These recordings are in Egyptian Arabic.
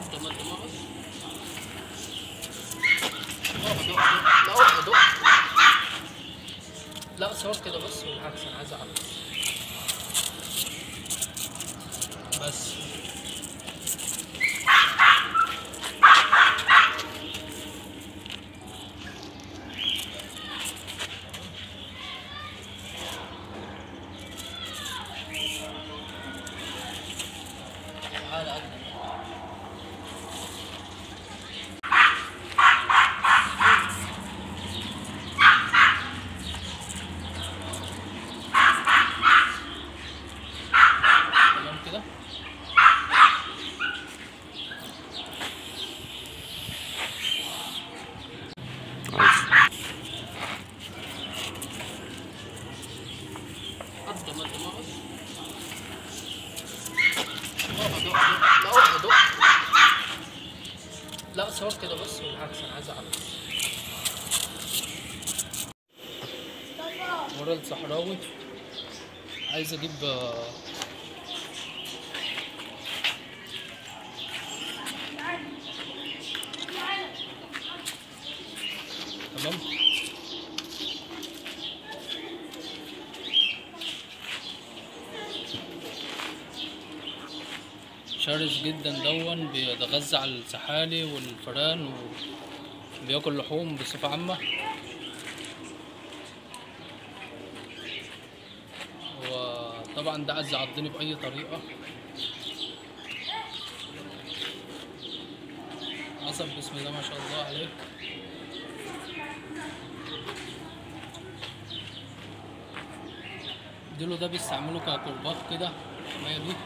افضل ما ما بس اقعد اقعد لا اقعد اقعد لا صور كده بس بالعكس انا عايز اعرف بس تعالى اقدم تمام كده قدم انت ما بس اقعد اقعد لا اقعد اقعد لا صور كده بس بالعكس انا عايز اعرف ورا الصحراوي عايز اجيب آه، تمام شرس جدا دون بيتغذى على السحالي والفئران وبياكل لحوم بصفة عامة وطبعا ده عايز يعضني بأي طريقة عصب بسم الله ما شاء الله عليه ديلو ده بيستعملوا كقربات كده مية دي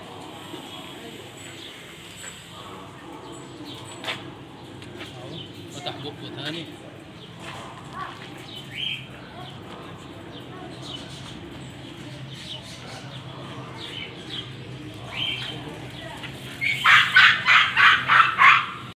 اهو فتح بقه تاني